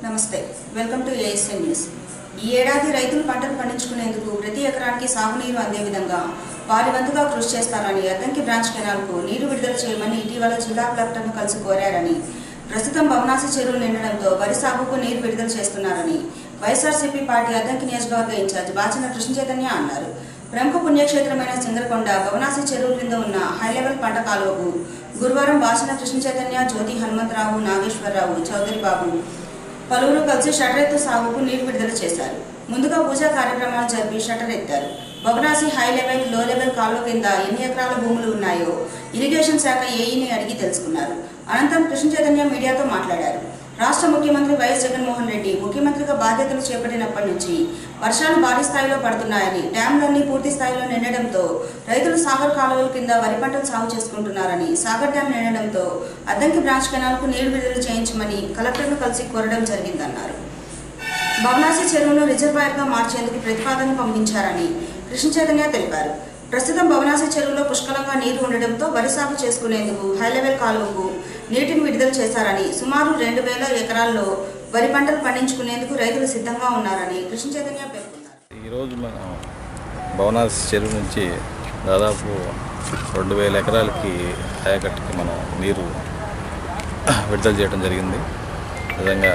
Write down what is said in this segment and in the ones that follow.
నమస్తే welcome to ASN news ఈ ఏడాది రైతులు పంటలు పండించుకునేందుకు ప్రతి ఎకరానికి సాగునీరు అందే విధంగా వారి వంతుగా కృషి చేస్తారని అద్దంకి బ్రాంచ్ కెనాల్కు నీరు విడుదల చేయమని ఇటీవల జిల్లా కలెక్టర్ను కలిసి కోరారని ప్రస్తుతం భవనాసి చెరువులు నిండడంతో వరి సాగుకు నీరు విడుదల చేస్తున్నారని వైఎస్ఆర్సీపీ పార్టీ అద్దంకి నియోజకవర్గ ఇన్ఛార్జ్ బాచిన కృష్ణ చైతన్య అన్నారు ప్రముఖ పుణ్యక్షేత్రమైన సింగరకొండ భవనాసి చెరువు క్రింద ఉన్న హైలెవెల్ పంట కాలువకు గురువారం బాసిన కృష్ణ చైతన్య జ్యోతి హనుమంతరావు నాగేశ్వరరావు చౌదరి బాబు పలువురు కలిసి షటర్ ఎత్తు సాగుకు నీరు విడుదల చేశారు ముందుగా పూజా కార్యక్రమాలు జరిపి షటర్ ఎత్తారు బొగనాసి హై లెవెల్ లో లెవెల్ కాలువ కింద ఎన్ని ఎకరాల భూములు ఉన్నాయో ఇరిగేషన్ శాఖ ఏఈని అడిగి తెలుసుకున్నారు అనంతరం కృష్ణ చైతన్య మీడియాతో మాట్లాడారు రాష్ట్ర ముఖ్యమంత్రి వైఎస్ జగన్మోహన్ రెడ్డి ముఖ్యమంత్రిగా బాధ్యతలు చేపట్టినప్పటి నుంచి వర్షాలు భారీ స్థాయిలో పడుతున్నాయని డ్యాంలన్నీ పూర్తి స్థాయిలో నిండడంతో రైతులు సాగర్ కాలువల కింద వరి పంటలు సాగు చేసుకుంటున్నారని సాగర్ డ్యాం నిండడంతో అద్దంకి బ్రాంచ్ కెనాల్కు నీరు విడుదల చేయించమని కలెక్టర్ను కలిసి కోరడం జరిగిందన్నారు భవనాసి చెరువును రిజర్వాయర్గా మార్చేందుకు ప్రతిపాదన పంపించారని కృష్ణ చైతన్య తెలిపారు ప్రస్తుతం భవనాసి చెరువులో పుష్కలంగా నీరు ఉండడంతో వరి సాగు చేసుకునేందుకు హైలెవెల్ కాలువకు నీటిని విడుదల చేశారని సుమారు రెండు వేల ఎకరాల్లో వరి పంటలు పండించుకునేందుకు రైతులు సిద్ధంగా ఉన్నారని కృష్ణ చైతన్య పేర్కొన్నారు ఈరోజు మనం భవనాస్ చెరువు నుంచి దాదాపు రెండు వేల ఎకరాలకి ఆయకట్టుకి మనం నీరు విడుదల చేయడం జరిగింది విధంగా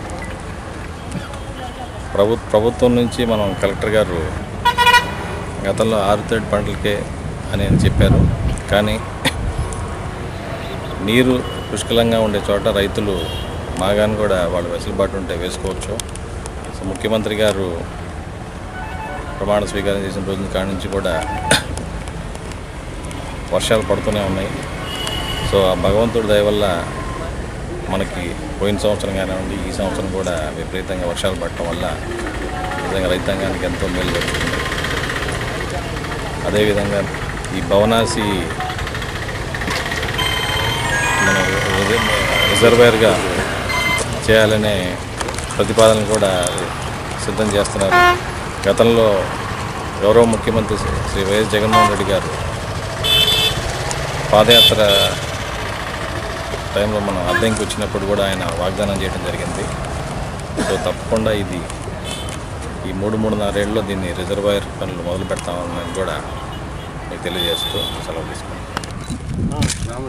ప్రభు ప్రభుత్వం నుంచి మనం కలెక్టర్ గారు గతంలో ఆరు థర్డ్ పంటలకే అని అని చెప్పారు కానీ నీరు పుష్కలంగా ఉండే చోట రైతులు మాగాని కూడా వాళ్ళు వెసులుబాటు ఉంటే వేసుకోవచ్చు సో ముఖ్యమంత్రి గారు ప్రమాణ స్వీకారం చేసిన రోజున కాడి నుంచి కూడా వర్షాలు పడుతూనే ఉన్నాయి సో ఆ భగవంతుడి దయ వల్ల మనకి పోయిన సంవత్సరం కానివ్వండి ఈ సంవత్సరం కూడా విపరీతంగా వర్షాలు పడటం వల్ల నిజంగా రైతాంగానికి ఎంతో మేలు జరుగుతుంది అదేవిధంగా ఈ భవనాసి మన రిజ- రిజర్వేర్గా చేయాలనే ప్రతిపాదన కూడా సిద్ధం చేస్తున్నారు గతంలో గౌరవ ముఖ్యమంత్రి శ్రీ- శ్రీ వైఎస్ జగన్మోహన్ రెడ్డి గారు పాదయాత్ర టైంలో మనం అద్దెంకి వచ్చినప్పుడు కూడా ఆయన వాగ్దానం చేయడం జరిగింది సో తప్పకుండా ఇది ఈ మూడు మూడున్నరేళ్ళలో దీన్ని రిజర్వాయర్ పనులు మొదలు పెడతామని కూడా మీకు తెలియజేస్తూ సెలవు తీసుకుంటాం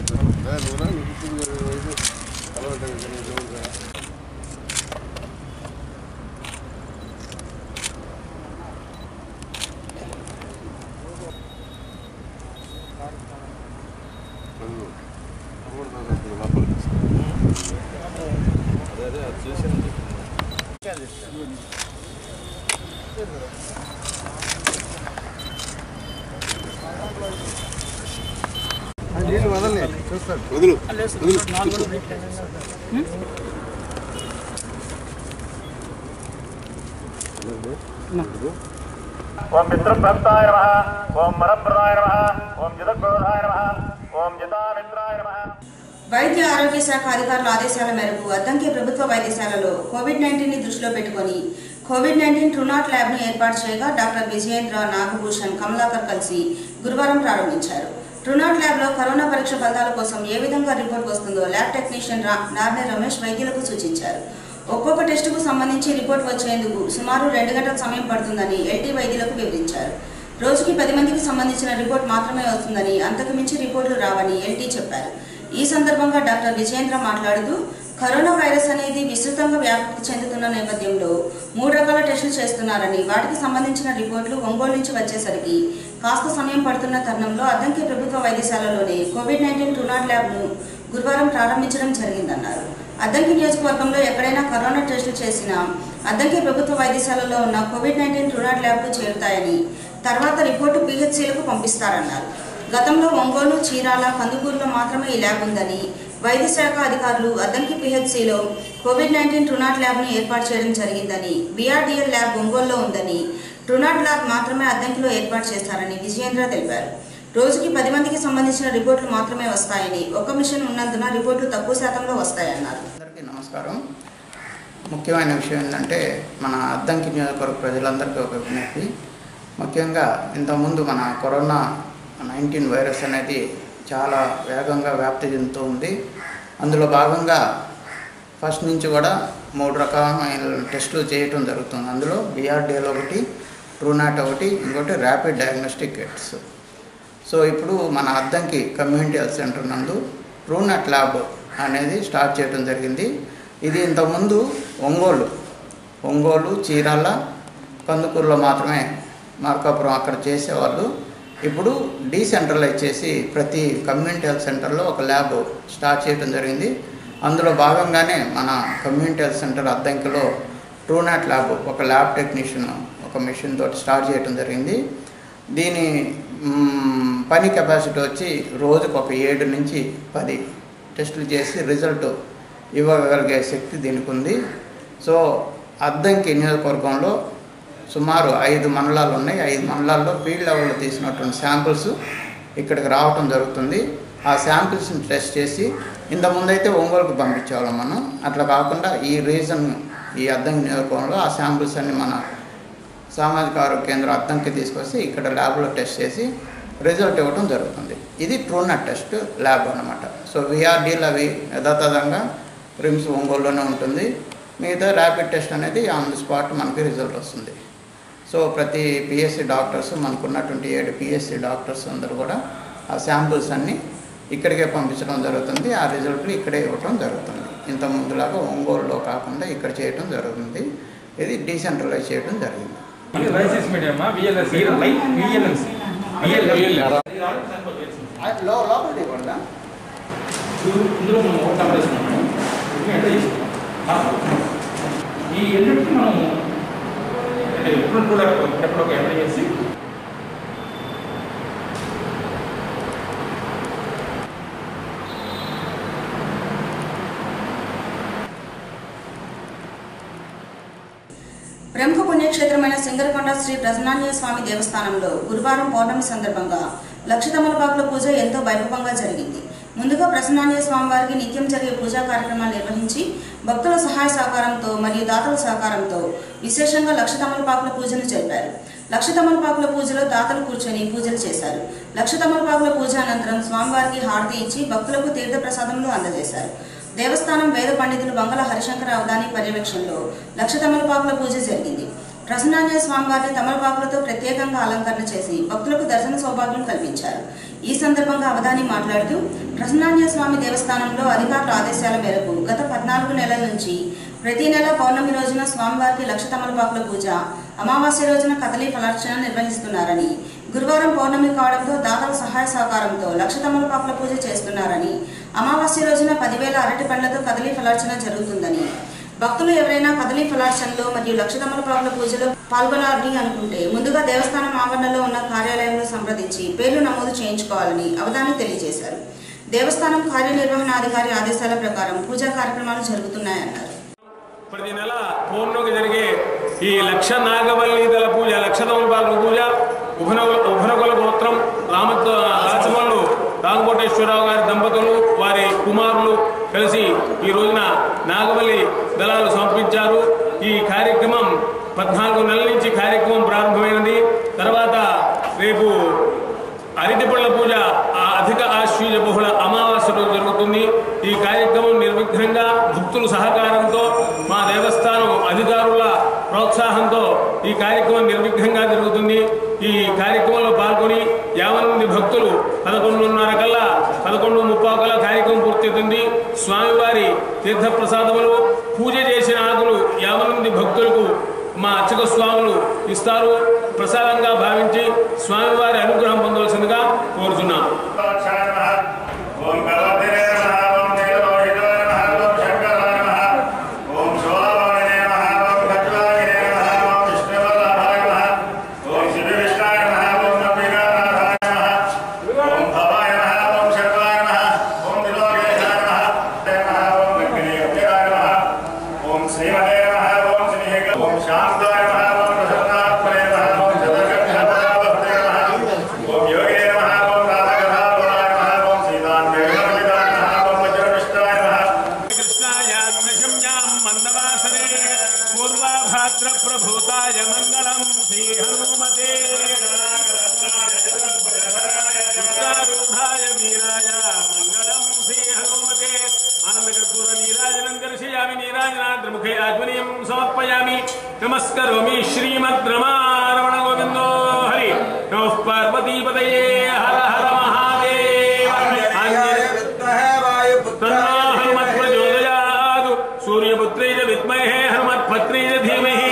ఓం పితృభక్తాయ నమ ఓం మరప్రదాయ నమ ఓం జగద్గురుదాయ నమ ఓం జితామిత్రాయ నమ వైద్య ఆరోగ్య శాఖ అధికారుల ఆదేశాల మేరకు అద్దంకి ప్రభుత్వ వైద్యశాలలో కోవిడ్ నైన్టీన్ ని దృష్టిలో పెట్టుకొని కోవిడ్ నైన్టీన్ ట్రూనాట్ ల్యాబ్ ను ఏర్పాటు చేయగా డాక్టర్ విజయేంద్ర నాగభూషణ్ కమలాకర్ కలిసి గురువారం ప్రారంభించారు ట్రూనాట్ ల్యాబ్ లో కరోనా పరీక్ష ఫలితాల కోసం ఏ విధంగా రిపోర్ట్ వస్తుందో ల్యాబ్ టెక్నీషియన్ రా- నార్నే రమేష్ వైద్యులకు సూచించారు ఒక్కొక్క టెస్టుకు సంబంధించి రిపోర్ట్ వచ్చేందుకు సుమారు రెండు గంటల సమయం పడుతుందని ఎల్టీ వైద్యులకు వివరించారు రోజుకి పది మందికి సంబంధించిన రిపోర్ట్ మాత్రమే వస్తుందని అంతకు మించి రిపోర్టులు రావని ఎల్టీ చెప్పారు ఈ సందర్భంగా డాక్టర్ విజయేంద్ర మాట్లాడుతూ కరోనా వైరస్ అనేది విస్తృతంగా వ్యాప్తి చెందుతున్న నేపథ్యంలో మూడు రకాల టెస్టులు చేస్తున్నారని వాటికి సంబంధించిన రిపోర్టులు ఒంగోలు నుంచి వచ్చేసరికి కాస్త సమయం పడుతున్న తరుణంలో అద్దంకి ప్రభుత్వ వైద్యశాలలోనే కోవిడ్ నైన్టీన్ టూనాట్ ల్యాబ్ను గురువారం ప్రారంభించడం జరిగిందన్నారు అద్దంకి నియోజకవర్గంలో ఎక్కడైనా కరోనా టెస్టులు చేసినా అద్దంకి ప్రభుత్వ వైద్యశాలలో ఉన్న కోవిడ్ నైన్టీన్ టూనాట్ ల్యాబ్కు చేరుతాయని తర్వాత రిపోర్టు పీహెచ్సీలకు పంపిస్తారన్నారు గతంలో ఒంగోలు చీరాల కందుకూరులో మాత్రమే ఈ ల్యాబ్ ఉందని వైద్య శాఖ అధికారులు అద్దంకి పిహెచ్సిలో కోవిడ్ నైన్టీన్ ట్రునాట్ ల్యాబ్ను ఏర్పాటు చేయడం జరిగిందని బీఆర్డీఎల్ ల్యాబ్ ఒంగోలులో ఉందని ట్రునాట్ ల్యాబ్ మాత్రమే అద్దంకిలో ఏర్పాటు చేస్తారని విజయేంద్ర తెలిపారు రోజుకి పది మందికి సంబంధించిన రిపోర్టులు మాత్రమే వస్తాయని ఒక మిషన్ ఉన్నందున రిపోర్టులు తక్కువ శాతంలో వస్తాయన్నారు అందరికీ నమస్కారం ముఖ్యమైన విషయం ఏంటంటే మన అద్దంకి నియోజకవర్గ ప్రజలందరికీ ఒక విజ్ఞప్తి ముఖ్యంగా ఇంతకుముందు మన కరోనా నైన్టీన్ వైరస్ అనేది చాలా వేగంగా వ్యాప్తి చెందుతూ ఉంది అందులో భాగంగా ఫస్ట్ నుంచి కూడా మూడు రకమైన టెస్టులు చేయటం జరుగుతుంది అందులో బిఆర్డిఎల్ ఒకటి ట్రూనాట్ ఒకటి ఇంకోటి ర్యాపిడ్ డయాగ్నోస్టిక్ కిట్స్ సో ఇప్పుడు మన అద్దంకి కమ్యూనిటీ హెల్త్ సెంటర్ నందు ట్రూనట్ ల్యాబ్ అనేది స్టార్ట్ చేయడం జరిగింది ఇది ఇంతకుముందు ఒంగోలు ఒంగోలు చీరాల కందుకూరులో మాత్రమే మార్కాపురం అక్కడ చేసేవాళ్ళు ఇప్పుడు డీసెంట్రలైజ్ చేసి ప్రతి కమ్యూనిటీ హెల్త్ సెంటర్లో ఒక ల్యాబ్ స్టార్ట్ చేయడం జరిగింది అందులో భాగంగానే మన కమ్యూనిటీ హెల్త్ సెంటర్ అద్దంకిలో ట్రూనాట్ ల్యాబ్ ఒక ల్యాబ్ టెక్నీషియన్ ఒక మిషన్ తోటి స్టార్ట్ చేయడం జరిగింది దీని మ్, పని కెపాసిటీ వచ్చి రోజుకు ఒక ఏడు నుంచి పది టెస్టులు చేసి రిజల్ట్ ఇవ్వగలిగే శక్తి దీనికి ఉంది సో అద్దంకి నియోజకవర్గంలో సుమారు ఐదు మండలాలు ఉన్నాయి ఐదు మండలాల్లో ఫీల్డ్ లెవెల్లో తీసినటువంటి శాంపిల్స్ ఇక్కడికి రావటం జరుగుతుంది ఆ శాంపిల్స్ని టెస్ట్ చేసి ఇంత ముందైతే ఒంగోలుకు పంపించేవాళ్ళం మనం అట్లా కాకుండా ఈ రీజన్ ఈ అద్దంకి నియోజకవర్గంలో ఆ శాంపిల్స్ అన్ని మన సామాజిక ఆరోగ్య కేంద్రం అద్దంకి తీసుకొచ్చి ఇక్కడ ల్యాబ్లో టెస్ట్ చేసి రిజల్ట్ ఇవ్వడం జరుగుతుంది ఇది ట్రూనట్ టెస్ట్ ల్యాబ్ అనమాట సో విఆర్డీలు అవి యథాతథంగా రిమ్స్ ఒంగోలులోనే ఉంటుంది మిగతా ర్యాపిడ్ టెస్ట్ అనేది ఆన్ ది స్పాట్ మనకి రిజల్ట్ వస్తుంది సో ప్రతి పిఎస్సి డాక్టర్స్ మనకున్నటువంటి ఏడు పిఎస్సి డాక్టర్స్ అందరూ కూడా ఆ శాంపుల్స్ అన్నీ ఇక్కడికే పంపించడం జరుగుతుంది ఆ రిజల్ట్లు ఇక్కడే ఇవ్వటం జరుగుతుంది ఇంత ముందులాగా ఒంగోలులో కాకుండా ఇక్కడ చేయటం జరుగుతుంది ఇది డీసెంట్రలైజ్ చేయడం జరిగింది ఇది రైసిస్ మీడియమా విఎల్ఎస్ విఎల్ఎస్ లోపలిది కూడా ఇందులో మనం ఒకటి నెంబర్ వేసుకున్నాము ఇది ఎంత చేసినాము? ఈ ఎన్నిటికి మనము అంటే ఎప్పుడు కూడా ఎప్పుడు ఒక ఎంటర్ చేసి ప్రముఖ పుణ్యక్షేత్రమైన సింగరకొండ శ్రీ ప్రసన్నాంజనేయ స్వామి దేవస్థానంలో గురువారం పౌర్ణమి సందర్భంగా లక్ష తమలపాకుల పూజ ఎంతో వైభవంగా జరిగింది ముందుగా ప్రసన్నాంజనేయ స్వామి వారికి నిత్యం జరిగే పూజా కార్యక్రమాలు నిర్వహించి భక్తుల సహాయ సహకారంతో మరియు దాతల సహకారంతో విశేషంగా లక్ష తమలపాకుల పూజను జరిపారు లక్ష తమలపాకుల పూజలో దాతలు కూర్చొని పూజలు చేశారు లక్ష తమలపాకుల పూజ అనంతరం స్వామివారికి హారతి ఇచ్చి భక్తులకు తీర్థ ప్రసాదములు అందజేశారు దేవస్థానం వేద పండితులు బంగళ హరిశంకర అవధాని పర్యవేక్షణలో లక్ష తమలపాకుల పూజ జరిగింది ప్రసన్నాంజనేయ స్వామివారిని తమలపాకులతో ప్రత్యేకంగా అలంకరణ చేసి భక్తులకు దర్శన సౌభాగ్యం కల్పించారు ఈ సందర్భంగా అవధాని మాట్లాడుతూ ప్రసన్నాంజనేయ స్వామి దేవస్థానంలో అధికారుల ఆదేశాల మేరకు గత పద్నాలుగు నెలల నుంచి ప్రతి నెల పౌర్ణమి రోజున స్వామివారికి లక్ష తమలపాకుల పూజ అమావాస్య రోజున కదలి ఫలార్చన నిర్వహిస్తున్నారని గురువారం పౌర్ణమి కావడంతో దాతల సహాయ సహకారంతో లక్ష తమలపాకుల పూజ చేస్తున్నారని అమావాస్య రోజున పదివేల అరటి పండ్లతో కదలి ఫలార్చన జరుగుతుందని భక్తులు ఎవరైనా కదలి ఫలార్చనలో మరియు లక్ష తమలపాకుల పూజలో పాల్గొనాలని అనుకుంటే ముందుగా దేవస్థానం ఆవరణలో ఉన్న కార్యాలయంలో సంప్రదించి పేర్లు నమోదు చేయించుకోవాలని అవధాని తెలియజేశారు దేవస్థానం కార్యనిర్వహణాధికారి ఆదేశాల ప్రకారం పూజా కార్యక్రమాలు జరుగుతున్నాయన్నారు ప్రతి నెల పౌర్ణమికి జరిగే ఈ లక్ష నాగవల్లి దళ పూజ లక్ష తమలపాకుల పూజ ఉభన ఉభనకుల గోత్రం రామ రాచమల్లు రామకోటేశ్వరరావు గారి దంపతులు వారి కుమారులు కలిసి ఈ రోజున నాగవల్లి దళాలు సమర్పించారు ఈ కార్యక్రమం పద్నాలుగు నెలల నుంచి కార్యక్రమం ప్రారంభమైనది తర్వాత రేపు అరటిపళ్ళ పూజ ఆ అధిక ఆశ్వీజ బహుళ అమావాస్య రోజు జరుగుతుంది ఈ కార్యక్రమం నిర్విఘ్నంగా భక్తుల సహకారంతో మా దేవస్థానం అధికారుల ప్రోత్సాహంతో ఈ కార్యక్రమం నిర్విఘ్నంగా జరుగుతుంది ఈ కార్యక్రమంలో పాల్గొని యాభై మంది భక్తులు పదకొండున్నర కల్లా పదకొండు ముప్పావు కల్లా కార్యక్రమం పూర్తవుతుంది స్వామివారి తీర్థప్రసాదములు పూజ చేసిన ఆకులు యాభై మంది భక్తులకు మా అర్చక స్వాములు ఇస్తారు ప్రసాదంగా భావించి స్వామివారి అనుగ్రహం పొందవలసిందిగా కోరుతున్నాం ఓం గణపతిరే నమః ఓం నీలలోహితాయ నమః ఓం శంకరాయ నమః ఓం శోభావాయ నమః ఓం ఖడ్వాయ నమః ఓం విష్ణువల్లభాయ నమః ఓం శివ విష్ణాయ నమః ఓం నవ్యనాథాయ నమః ఓం భవాయ నమః ఓం శర్వాయ నమః ఓం విలోకేశాయ నమః నమః ఓం వెంకటేశాయ నమః ఓం శ్రీమతే నమః ఓం శ్రీహేక ఓం శాంతాయ నమః ఓం ప్రసన్నాత్మనే నమః ఓం శతకర్ణభవతే నమః ఓం యోగే నమః ఓం రాధకథాపరాయ నమః ఓం సీతాన్వేషణలితాయ నమః ఓం వజ్రవిష్టాయ నమః కృష్ణాయ నృశంయాం మందవాసనే పూర్వాభాద్ర ప్రభూతాయ మంగళం శ్రీ హనుమతే ఉత్తరారూఢాయ వీరాయ మంగళం శ్రీ హనుమతే ఆనందకర్పూర నీరాజనం దర్శయామి నీరాజనాద్రముఖే ఆత్మనీయం సమర్పయామి నమస్కరోమి శ్రీమద్ రమారమణ గోవిందో హరి నమః పార్వతీపదయే హర హర మహాదేవ తన్నో హనుమత్ప్రచోదయాత్ సూర్యపుత్రైన విద్మహే హనుమత్పత్రైన ధీమహి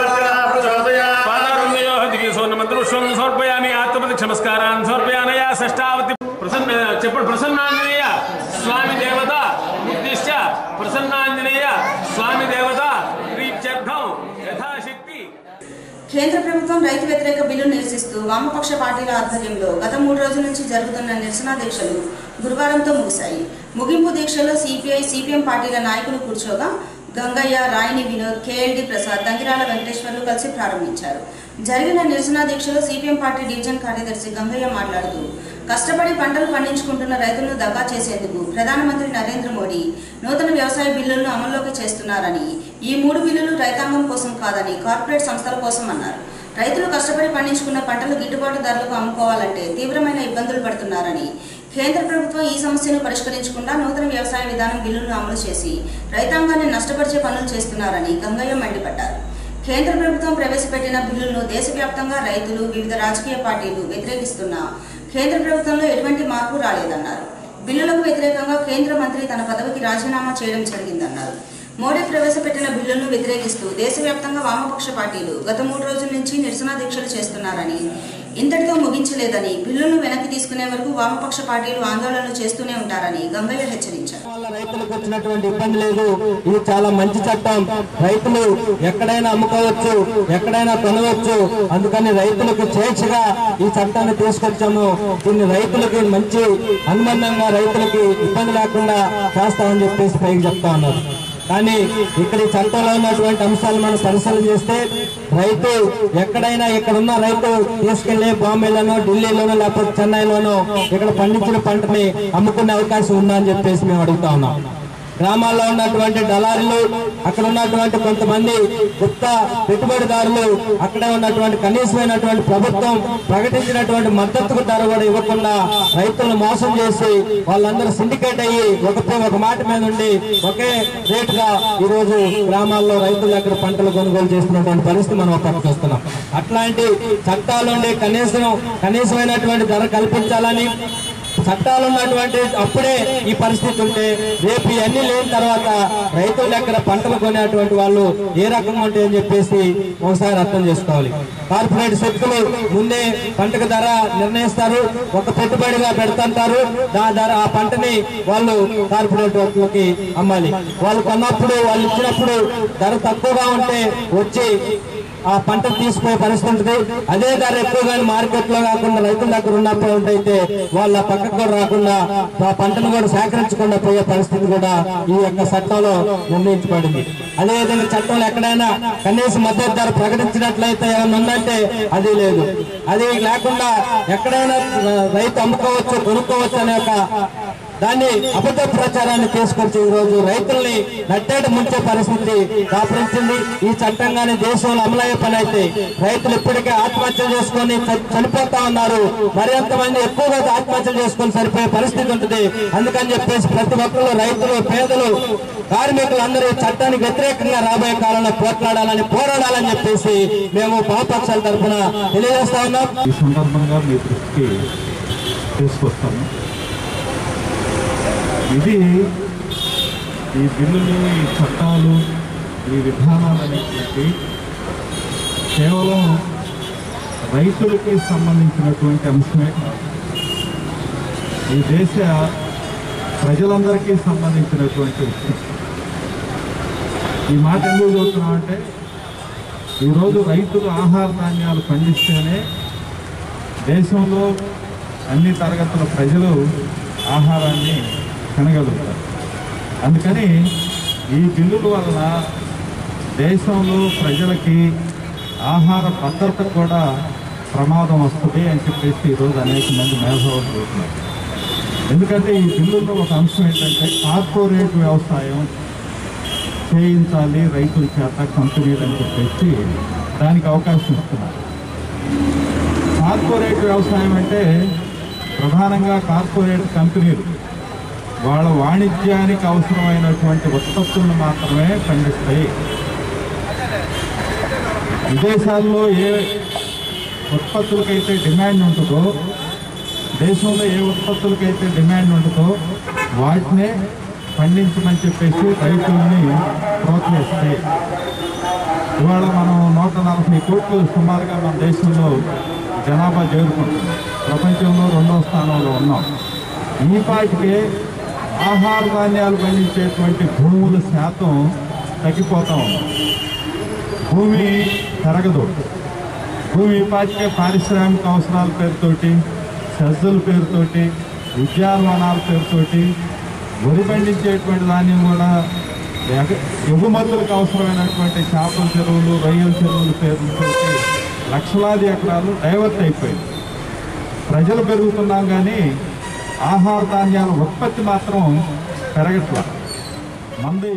పాదారుణ్యయోః దివ్యసోన్నమంత్రుష్వం సమర్పయామి ఆత్మపతి నమస్కారాన్ సమర్పయానయా షష్టావతి ప్రసన్న చెప్పండి ప్రసన్నాంజనేయ స్వామి దేవత ఉద్దిష్ట ప్రసన్నాంజనేయ స్వామి దేవత ప్రీత్యర్థం యథాశక్తి కేంద్ర ప్రభుత్వం రైతు వ్యతిరేక బిల్లు నిరసిస్తూ వామపక్ష పార్టీల ఆధ్వర్యంలో గత మూడు రోజుల నుంచి జరుగుతున్న నిరసన దీక్షలు గురువారంతో ముగిశాయి ముగింపు దీక్షలో సిపిఐ సిపిఎం పార్టీల నాయకులు కూర్చోగా గంగయ్య రాయిని వినోద్ కేఎల్డి ప్రసాద్ తంగిరాల వెంకటేశ్వర్లు కలిసి ప్రారంభించారు జరిగిన నిరసన దీక్షలో సిపిఎం పార్టీ డివిజన్ కార్యదర్శి గంగయ్య మాట్లాడుతూ కష్టపడి పంటలు పండించుకుంటున్న రైతులను దగా చేసేందుకు ప్రధానమంత్రి నరేంద్ర మోడీ నూతన వ్యవసాయ బిల్లులను అమల్లోకి చేస్తున్నారని ఈ మూడు బిల్లులు రైతాంగం కోసం కాదని కార్పొరేట్ సంస్థల కోసం అన్నారు రైతులు కష్టపడి పండించుకున్న పంటలు గిట్టుబాటు ధరలకు అమ్ముకోవాలంటే తీవ్రమైన ఇబ్బందులు పడుతున్నారని కేంద్ర ప్రభుత్వం ఈ సమస్యను పరిష్కరించకుండా నూతన వ్యవసాయ విధానం బిల్లును అమలు చేసి రైతాంగాన్ని నష్టపరిచే పనులు చేస్తున్నారని గంగయ్య మండిపడ్డారు కేంద్ర ప్రభుత్వం ప్రవేశపెట్టిన బిల్లులను దేశవ్యాప్తంగా రైతులు వివిధ రాజకీయ పార్టీలు వ్యతిరేకిస్తున్నా కేంద్ర ప్రభుత్వంలో ఎటువంటి మార్పు రాలేదన్నారు బిల్లులకు వ్యతిరేకంగా కేంద్ర మంత్రి తన పదవికి రాజీనామా చేయడం జరిగిందన్నారు మోడీ ప్రవేశపెట్టిన బిల్లులను వ్యతిరేకిస్తూ దేశవ్యాప్తంగా వామపక్ష పార్టీలు గత మూడు రోజుల నుంచి నిరసన దీక్షలు చేస్తున్నారని ఇంతటితో ముగించలేదని బిల్లును వెనక్కి తీసుకునే వరకు వామపక్ష పార్టీలు ఆందోళనలు చేస్తూనే ఉంటారని గంగయ్య హెచ్చరించారు వల్ల రైతులకు వచ్చినటువంటి ఇబ్బంది లేదు ఇది చాలా మంచి చట్టం రైతులు ఎక్కడైనా అమ్ముకోవచ్చు ఎక్కడైనా కొనవచ్చు అందుకని రైతులకు స్వేచ్ఛగా ఈ చట్టాన్ని తీసుకొచ్చాము దీన్ని రైతులకి మంచి అనుబంధంగా రైతులకి ఇబ్బంది లేకుండా చేస్తామని చెప్పేసి పైకి చెప్తా ఉన్నారు కానీ ఇక్కడ ఈ చట్టంలో ఉన్నటువంటి అంశాలు మనం పరిశీలన చేస్తే రైతు ఎక్కడైనా ఇక్కడ ఉన్న రైతు తీసుకెళ్లి బాంబేలోనో ఢిల్లీలోనో లేకపోతే చెన్నైలోనో ఇక్కడ పండించిన పంటని అమ్ముకునే అవకాశం ఉందా అని చెప్పేసి మేము అడుగుతా ఉన్నాం గ్రామాల్లో ఉన్నటువంటి దళారులు అక్కడ ఉన్నటువంటి కొంతమంది గుప్త పెట్టుబడిదారులు అక్కడే ఉన్నటువంటి కనీసమైనటువంటి ప్రభుత్వం ప్రకటించినటువంటి మద్దతు ధర కూడా ఇవ్వకుండా రైతులను మోసం చేసి వాళ్ళందరూ సిండికేట్ అయ్యి ఒక ఒక మాట మీద ఉండి ఒకే రేటుగా ఈ రోజు గ్రామాల్లో రైతుల దగ్గర పంటలు కొనుగోలు చేస్తున్నటువంటి పరిస్థితి మనం ఒకటి చూస్తున్నాం అట్లాంటి చట్టాలుండి కనీసం కనీసమైనటువంటి ధర కల్పించాలని చట్టాలు ఉన్నటువంటి అప్పుడే ఈ పరిస్థితి ఉంటే రేపు ఇవన్నీ లేని తర్వాత రైతుల దగ్గర పంటలు కొనేటువంటి వాళ్ళు ఏ రకంగా ఉంటాయని చెప్పేసి ఒకసారి అర్థం చేసుకోవాలి కార్పొరేట్ శక్తులు ముందే పంటకు ధర నిర్ణయిస్తారు ఒక పెట్టుబడిగా పెడుతుంటారు దా ధర ఆ పంటని వాళ్ళు కార్పొరేట్ వర్కులకి అమ్మాలి వాళ్ళు కొన్నప్పుడు వాళ్ళు ఇచ్చినప్పుడు ధర తక్కువగా ఉంటే వచ్చి ఆ పంట తీసుకునే పరిస్థితి ఉంటుంది అదే ధర ఎక్కువగా మార్కెట్ లో కాకుండా రైతుల దగ్గర ఉన్నప్పుడు ఉంటైతే వాళ్ళ పక్కకు కూడా రాకుండా ఆ పంటను కూడా సేకరించకుండా పోయే పరిస్థితి కూడా ఈ యొక్క చట్టంలో నిర్ణయించబడింది అదే విధంగా చట్టంలో ఎక్కడైనా కనీస మద్దతు ధర ప్రకటించినట్లయితే ఏమైనా ఉందంటే అది లేదు అది లేకుండా ఎక్కడైనా రైతు అమ్ముకోవచ్చు కొనుక్కోవచ్చు అనే ఒక దాన్ని అబద్ధ ప్రచారాన్ని తీసుకొచ్చి ఈ రోజు రైతుల్ని నట్టేట ముంచే పరిస్థితి దాపరించింది ఈ చట్టం కానీ దేశంలో అమలయ్యే పని అయితే రైతులు ఇప్పటికే ఆత్మహత్యలు చేసుకొని చ- చనిపోతా ఉన్నారు మరింత మంది ఎక్కువగా ఆత్మహత్యలు చేసుకొని సరిపోయే పరిస్థితి ఉంటుంది అందుకని చెప్పేసి ప్రతి ఒక్కరు రైతులు పేదలు కార్మికులు అందరూ ఈ చట్టానికి వ్యతిరేకంగా రాబోయే కాలంలో పోట్లాడాలని పోరాడాలని చెప్పేసి మేము పాపక్షాల తరఫున తెలియజేస్తా ఉన్నాం ఈ సందర్భంగా మీ దృష్టికి తీసుకొస్తాను ఇది ఈ బిల్లులు ఈ చట్టాలు ఈ విధానాలు అనేటువంటి కేవలం రైతులకి సంబంధించినటువంటి అంశమే కాదు ఈ దేశ ప్రజలందరికీ సంబంధించినటువంటి విషయం ఈ మాట ఎందుకు చెబుతున్నామంటే ఈరోజు రైతులు ఆహార ధాన్యాలు పండిస్తేనే దేశంలో అన్ని తరగతుల ప్రజలు ఆహారాన్ని తినగలుగుతారు అందుకని ఈ బిల్లుల వలన దేశంలో ప్రజలకి ఆహార భద్రత కూడా ప్రమాదం వస్తుంది అని చెప్పేసి ఈరోజు అనేక మంది మేధావులు చెబుతున్నారు ఎందుకంటే ఈ బిల్లులో ఒక అంశం ఏంటంటే కార్పొరేట్ వ్యవసాయం చేయించాలి రైతుల చేత కంపెనీలు అని చెప్పేసి దానికి అవకాశం ఇస్తున్నారు కార్పొరేట్ వ్యవసాయం అంటే ప్రధానంగా కార్పొరేట్ కంపెనీలు వాళ్ళ వాణిజ్యానికి అవసరమైనటువంటి ఉత్పత్తులను మాత్రమే పండిస్తాయి విదేశాల్లో ఏ ఉత్పత్తులకైతే డిమాండ్ ఉంటుందో దేశంలో ఏ ఉత్పత్తులకైతే డిమాండ్ ఉంటుందో వాటినే పండించమని చెప్పేసి రైతుల్ని ప్రోత్సహిస్తాయి ఇవాళ మనం నూట నలభై కోట్లు సుమారుగా మన దేశంలో జనాభా చేరుకుంటుంది ప్రపంచంలో రెండవ స్థానంలో ఉన్నాం ఈ పాటికే ఆహార ధాన్యాలు పండించేటువంటి భూముల శాతం తగ్గిపోతా ఉంది భూమి పెరగదు భూమి ఈ పాటికే పారిశ్రామిక అవసరాల పేరుతోటి సజ్జల పేరుతోటి ఉద్యానవనాల పేరుతోటి వరి పండించేటువంటి ధాన్యం కూడా ఎగ- ఎగుమతులకు అవసరమైనటువంటి చేపల చెరువులు రొయ్యల చెరువుల పేరుతో లక్షలాది ఎకరాలు డైవర్ట్ అయిపోయింది ప్రజలు పెరుగుతున్నాం కానీ ఆహార ధాన్యాల ఉత్పత్తి మాత్రం పెరగట్లా మంది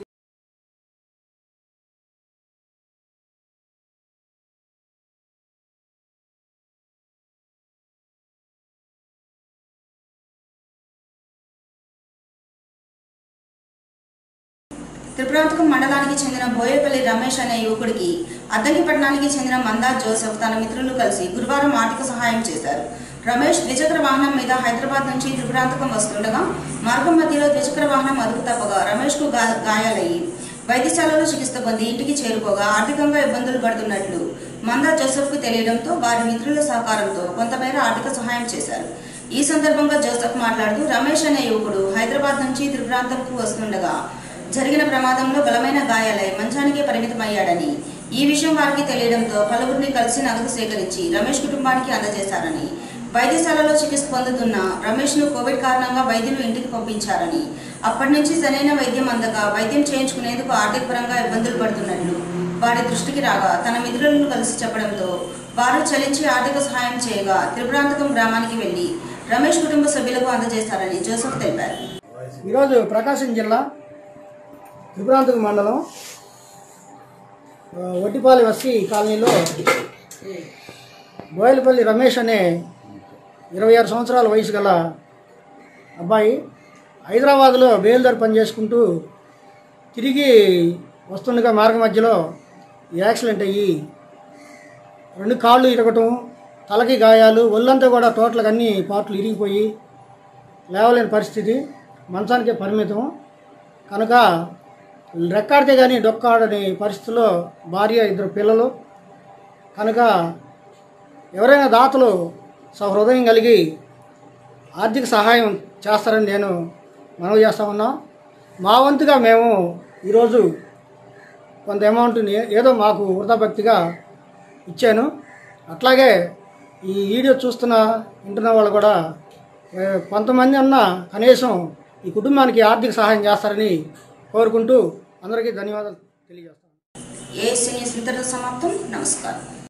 త్రిపురాంతకం మండలానికి చెందిన బోయపల్లి రమేష్ అనే యువకుడికి అద్దంకిపట్నానికి చెందిన మందా జోసెఫ్ తన మిత్రులు కలిసి గురువారం ఆర్థిక సహాయం చేశారు రమేష్ ద్విచక్ర వాహనం మీద హైదరాబాద్ నుంచి త్రిపురాంతకం వస్తుండగా మార్గం మధ్యలో ద్విచక్ర వాహనం అదుపు తప్పగా రమేష్ కు గాయాలయ్యి వైద్యశాలలో చికిత్స పొంది ఇంటికి చేరుకోగా ఆర్థికంగా ఇబ్బందులు పడుతున్నట్లు మందా జోసెఫ్ కు తెలియడంతో వారి మిత్రుల సహకారంతో కొంతమేర ఆర్థిక సహాయం చేశారు ఈ సందర్భంగా జోసెఫ్ మాట్లాడుతూ రమేష్ అనే యువకుడు హైదరాబాద్ నుంచి త్రిపురాంతంకు వస్తుండగా జరిగిన ప్రమాదంలో బలమైన గాయాలై మంచానికే పరిమితమయ్యాడని ఈ విషయం వారికి తెలియడంతో పలువురిని కలిసి నగదు సేకరించి రమేష్ కుటుంబానికి అందజేశారని వైద్యశాలలో చికిత్స పొందుతున్న రమేష్ ను కోవిడ్ కారణంగా వైద్యులు ఇంటికి పంపించారని అప్పటి నుంచి సరైన వైద్యం అందక వైద్యం చేయించుకునేందుకు ఆర్థిక పరంగా ఇబ్బందులు పడుతున్నట్లు వారి దృష్టికి రాగా తన మిత్రులను కలిసి చెప్పడంతో వారు చలించి ఆర్థిక సహాయం చేయగా త్రిపురాంతకం గ్రామానికి వెళ్లి రమేష్ కుటుంబ సభ్యులకు అందజేశారని జోసెఫ్ తెలిపారు ఈరోజు ప్రకాశం జిల్లా త్రిపురాంతక మండలం ఆ, ఒట్టిపాలి వస్తి కాలనీలో బోయలపల్లి రమేష్ అనే ఇరవై ఆరు సంవత్సరాల వయసు గల అబ్బాయి హైదరాబాద్లో బేల్దారి పని చేసుకుంటూ తిరిగి వస్తుండగా మార్గ మధ్యలో యాక్సిడెంట్ అయ్యి రెండు కాళ్ళు ఇరగటం తలకి గాయాలు ఒళ్ళంతా కూడా టోటల్గా అన్ని పార్ట్లు ఇరిగిపోయి లేవలేని పరిస్థితి మంచానికే పరిమితం కనుక రెక్కాడితే కానీ డొక్కాడని పరిస్థితిలో భార్య ఇద్దరు పిల్లలు కనుక ఎవరైనా దాతలు సహృదయం కలిగి ఆర్థిక సహాయం చేస్తారని నేను మనవి చేస్తా ఉన్నా మా వంతుగా మేము ఈరోజు కొంత అమౌంట్ని ఏదో మాకు వృధాభక్తిగా ఇచ్చాను అట్లాగే ఈ వీడియో చూస్తున్న వింటున్న వాళ్ళు కూడా ఏ, కొంతమంది అన్న కనీసం ఈ కుటుంబానికి ఆర్థిక సహాయం చేస్తారని కోరుకుంటూ అందరికీ ధన్యవాదాలు తెలియజేస్తాను ఏఎస్సీ న్యూస్ ఇంతటితో సమాప్తం నమస్కారం